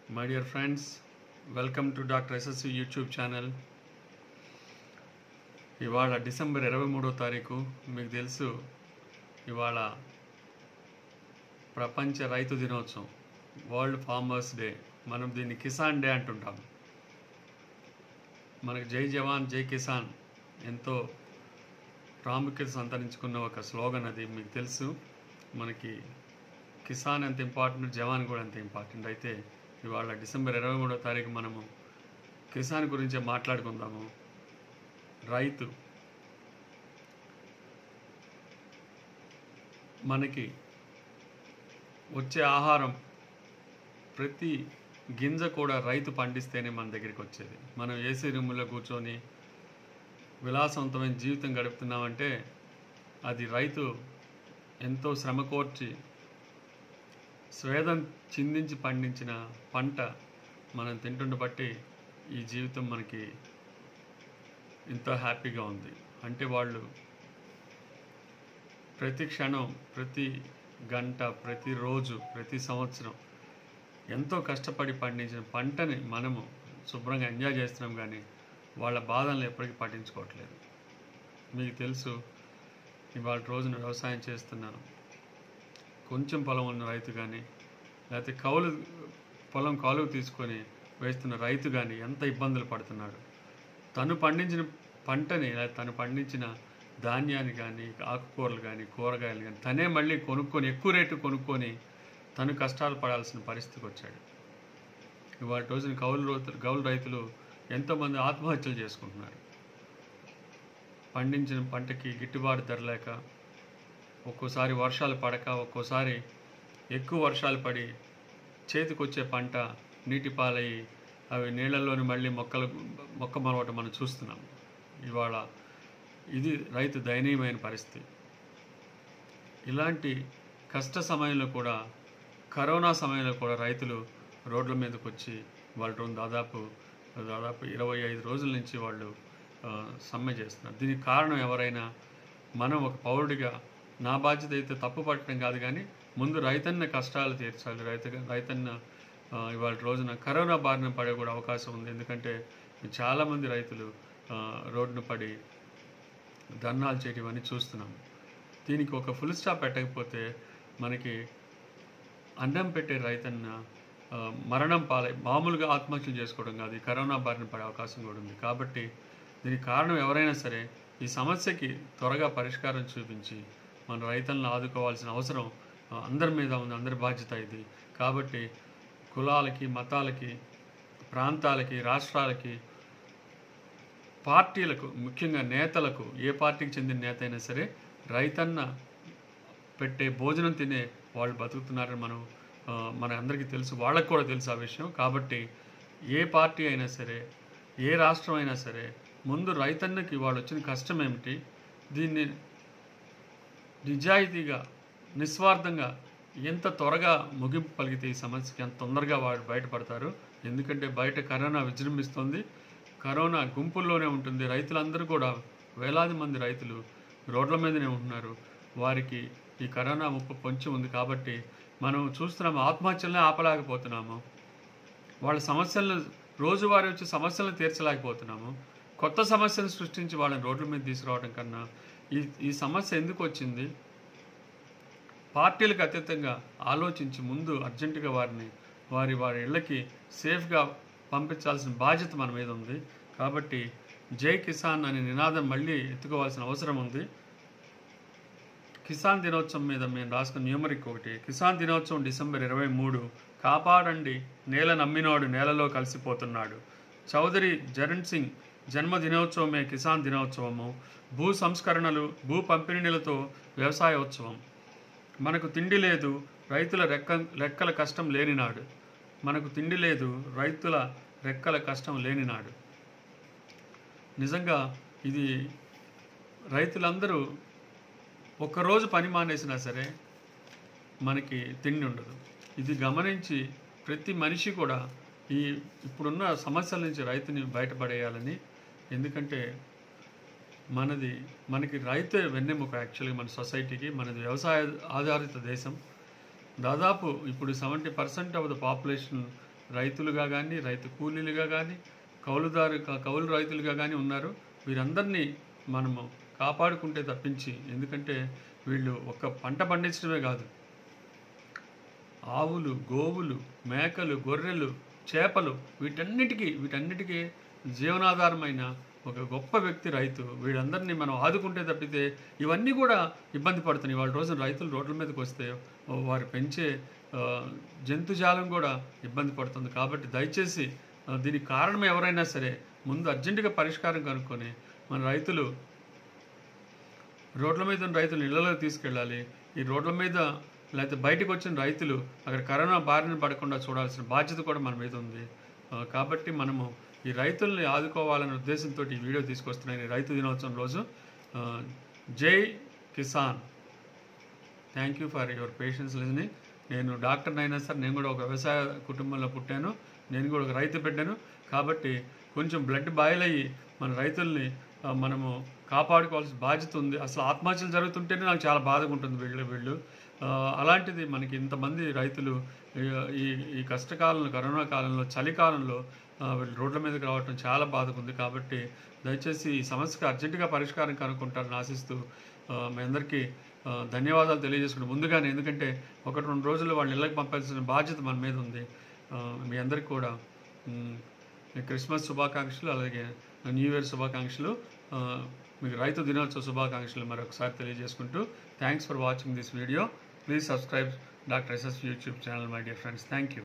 my dear friends welcome to doctor SSC YouTube channel ఇవాళ December ఇరవై మూడో తారీఖు మీకు తెలుసు ఇవాళ ప్రపంచ రైతు దినోత్సవం వరల్డ్ ఫార్మర్స్ డే మనం దీన్ని కిసాన్ డే అంటుంటాం మనకు జై జవాన్ జై కిసాన్ ఎంతో ప్రాముఖ్యత సంతరించుకున్న ఒక స్లోగన్ అది మీకు తెలుసు మనకి కిసాన్ ఎంత ఇంపార్టెంట్ జవాన్ కూడా అంత ఇంపార్టెంట్ అయితే ఇవాళ డిసెంబర్ ఇరవై మూడో తారీఖు మనము కిసాన్ గురించి మాట్లాడుకుందాము రైతు మనకి వచ్చే ఆహారం ప్రతి గింజ కూడా రైతు పండిస్తేనే మన దగ్గరికి వచ్చేది మనం ఏసీ రూముల్లో కూర్చొని విలాసవంతమైన జీవితం గడుపుతున్నామంటే అది రైతు ఎంతో శ్రమ కోర్చి స్వేదం చిందించి పండించిన పంట మనం తింటుండ బట్టి ఈ జీవితం మనకి ఎంతో హ్యాపీగా ఉంది అంటే వాళ్ళు ప్రతి క్షణం ప్రతి గంట ప్రతిరోజు ప్రతి సంవత్సరం ఎంతో కష్టపడి పండించిన పంటని మనము శుభ్రంగా ఎంజాయ్ చేస్తున్నాం కానీ వాళ్ళ బాధలను ఎప్పటికీ పట్టించుకోవట్లేదు మీకు తెలుసు ఇవాళ రోజున వ్యవసాయం చేస్తున్నాను కొంచెం పొలం ఉన్న రైతు కానీ లేకపోతే కౌలు పొలం కాలువ తీసుకొని వేస్తున్న రైతు కానీ ఎంత ఇబ్బందులు పడుతున్నాడు తను పండించిన పంటని లేదా తను పండించిన ధాన్యాన్ని కానీ ఆకుకూరలు కానీ కూరగాయలు కానీ తనే మళ్ళీ కొనుక్కొని ఎక్కువ రేటు కొనుక్కొని తను కష్టాలు పడాల్సిన పరిస్థితికి వచ్చాడు ఇవాళ రోజున కౌలు రైతులు కౌలు రైతులు ఎంతోమంది ఆత్మహత్యలు చేసుకుంటున్నారు పండించిన పంటకి గిట్టుబాటు ధర లేక ఒక్కోసారి వర్షాలు పడక ఒక్కోసారి ఎక్కువ వర్షాలు పడి చేతికొచ్చే పంట నీటి పాలయ్యి అవి నీళ్ళల్లోని మళ్ళీ మొక్కలు మొక్క మరవటం మనం చూస్తున్నాం ఇవాళ ఇది రైతు దయనీయమైన పరిస్థితి ఇలాంటి కష్ట సమయంలో కూడా కరోనా సమయంలో కూడా రైతులు రోడ్ల మీదకి వచ్చి వాళ్ళు దాదాపు దాదాపు ఇరవై ఐదు రోజుల నుంచి వాళ్ళు ఆ, సమ్మె చేస్తున్నారు దీనికి కారణం ఎవరైనా మనం ఒక పౌరుడిగా నా బాధ్యత అయితే తప్పు పట్టడం కాదు కానీ ముందు రైతన్న కష్టాలు తీర్చాలి రైతు రైతన్న ఆ, ఇవాళ రోజున కరోనా బారిన పడే కూడా అవకాశం ఉంది ఎందుకంటే చాలామంది రైతులు ఆ, రోడ్డున పడి ధర్నాలు చేయడం ఇవన్నీ చూస్తున్నాం దీనికి ఒక ఫుల్ స్టాప్ పెట్టకపోతే మనకి అన్నం పెట్టే రైతన్న ఆ, మరణం పాలై మామూలుగా ఆత్మహత్యలు చేసుకోవడం కాదు ఈ కరోనా బారిన పడే అవకాశం కూడా ఉంది కాబట్టి దీనికి కారణం ఎవరైనా సరే ఈ సమస్యకి త్వరగా పరిష్కారం చూపించి మన రైతులను ఆదుకోవాల్సిన అవసరం ఆ, అందరి మీద ఉంది అందరి బాధ్యత ఇది కాబట్టి కులాలకి మతాలకి ప్రాంతాలకి రాష్ట్రాలకి పార్టీలకు ముఖ్యంగా నేతలకు ఏ పార్టీకి చెందిన నేత అయినా సరే రైతన్న పెట్టే భోజనం తినే వాళ్ళు బతుకుతున్నారని మనం ఆ, మన అందరికీ తెలుసు వాళ్ళకు కూడా తెలుసు ఆ విషయం కాబట్టి ఏ పార్టీ అయినా సరే ఏ రాష్ట్రం అయినా సరే ముందు రైతన్నకి వాళ్ళు వచ్చిన కష్టం ఏమిటి దీన్ని నిజాయితీగా నిస్వార్థంగా ఎంత త్వరగా ముగింపు పలిగితే ఈ సమస్యకి ఎంత తొందరగా వాడు బయటపడతారు ఎందుకంటే బయట కరోనా విజృంభిస్తుంది కరోనా గుంపుల్లోనే ఉంటుంది రైతులందరూ కూడా వేలాది మంది రైతులు రోడ్ల మీదనే ఉంటున్నారు వారికి ఈ కరోనా ముప్పు పొంచి ఉంది కాబట్టి మనం చూస్తున్నాము ఆత్మహత్యలనే ఆపలేకపోతున్నాము వాళ్ళ సమస్యలను రోజువారీ వచ్చే సమస్యలను తీర్చలేకపోతున్నాము కొత్త సమస్యలు సృష్టించి వాళ్ళని రోడ్ల మీద తీసుకురావడం కన్నా ఈ ఈ సమస్య ఎందుకు వచ్చింది పార్టీలకు అతీతంగా ఆలోచించి ముందు అర్జెంటుగా వారిని వారి వారి ఇళ్ళకి సేఫ్గా పంపించాల్సిన బాధ్యత మన మీద ఉంది కాబట్టి జై కిసాన్ అనే నినాదం మళ్ళీ ఎత్తుకోవాల్సిన అవసరం ఉంది కిసాన్ దినోత్సవం మీద మేము రాసుకున్న న్యూమరిక్ ఒకటి కిసాన్ దినోత్సవం డిసెంబర్ ఇరవై మూడు కాపాడండి నేల నమ్మినోడు నేలలో కలిసిపోతున్నాడు చౌదరి చరణ్ సింగ్ జన్మ దినోత్సవమే కిసాన్ దినోత్సవము భూ సంస్కరణలు భూ పంపిణీలతో వ్యవసాయోత్సవం మనకు తిండి లేదు రైతుల రెక్క రెక్కల కష్టం లేనినాడు మనకు తిండి లేదు రైతుల రెక్కల కష్టం లేనినాడు నిజంగా ఇది రైతులందరూ ఒక్కరోజు పని మానేసినా సరే మనకి తిండి ఉండదు ఇది గమనించి ప్రతి మనిషి కూడా ఈ ఇప్పుడున్న సమస్యల నుంచి రైతుని బయటపడేయాలని ఎందుకంటే మనది మనకి రైతే వెన్నెముక యాక్చువల్గా మన సొసైటీకి మనది వ్యవసాయ ఆధారిత దేశం దాదాపు ఇప్పుడు seventy percent of the population రైతులుగా కానీ రైతు కూలీలుగా కానీ కౌలుదారు కౌలు రైతులుగా కానీ ఉన్నారు వీరందరినీ మనము కాపాడుకుంటే తప్పించి ఎందుకంటే వీళ్ళు ఒక పంట పండించడమే కాదు ఆవులు గోవులు మేకలు గొర్రెలు చేపలు వీటన్నిటికీ వీటన్నిటికీ జీవనాధారమైన ఒక గొప్ప వ్యక్తి రైతు వీళ్ళందరినీ మనం ఆదుకుంటే తప్పితే ఇవన్నీ కూడా ఇబ్బంది పడుతున్నాయి వాళ్ళ రోజున రైతులు రోడ్ల మీదకి వస్తే వారు పెంచే ఆ, జంతుజాలం కూడా ఇబ్బంది పడుతుంది కాబట్టి దయచేసి ఆ, దీనికి కారణం ఎవరైనా సరే ముందు అర్జెంటుగా పరిష్కారం కనుక్కొని మన రైతులు రోడ్ల మీద ఉన్న రైతులు ఇళ్లలోకి తీసుకెళ్ళాలి ఈ రోడ్ల మీద లేకపోతే బయటకు వచ్చిన రైతులు అక్కడ కరోనా బారిన పడకుండా చూడాల్సిన బాధ్యత కూడా మన మీద ఉంది ఆ, కాబట్టి మనము ఈ రైతుల్ని ఆదుకోవాలనే ఉద్దేశంతో ఈ వీడియో తీసుకొస్తున్నాను ఈ రైతు దినోత్సవం రోజు ఆ, జై కిసాన్ thank you for your patience listening నేను డాక్టర్ అయినా సరే నేను కూడా ఒక వ్యవసాయ కుటుంబంలో పుట్టాను నేను కూడా ఒక రైతు బిడ్డను కాబట్టి కొంచెం బ్లడ్ బాయిల్ అయ్యి మన రైతుల్ని ఆ, మనము కాపాడుకోవాల్సిన బాధ్యత ఉంది అసలు ఆత్మహత్యలు జరుగుతుంటేనే నాకు చాలా బాధగా ఉంటుంది వీళ్ళు వీళ్ళు ఆ, అలాంటిది మనకి ఇంతమంది రైతులు ఈ- ఈ ఈ కష్టకాలంలో కరోనా కాలంలో చలికాలంలో ఆ, వీళ్ళు రోడ్ల మీదకి రావటం చాలా బాధగా ఉంది కాబట్టి దయచేసి ఈ సమస్యకు అర్జెంటుగా పరిష్కారం కనుక్కుంటారని ఆశిస్తూ ఆ, మీ అందరికీ ఆ, ధన్యవాదాలు తెలియజేసుకుంటాం ముందుగానే ఎందుకంటే ఒకటి రెండు రోజులు వాళ్ళ ఇళ్ళకి పంపాల్సిన బాధ్యత మన మీద ఉంది ఆ, మీ అందరికీ కూడా మ్, క్రిస్మస్ శుభాకాంక్షలు అలాగే న్యూ ఇయర్ శుభాకాంక్షలు ఆ, మీకు రైతు దినోత్సవ శుభాకాంక్షలు మరొకసారి తెలియజేసుకుంటూ thanks for watching this video please subscribe doctor SS YouTube channel my dear friends thank you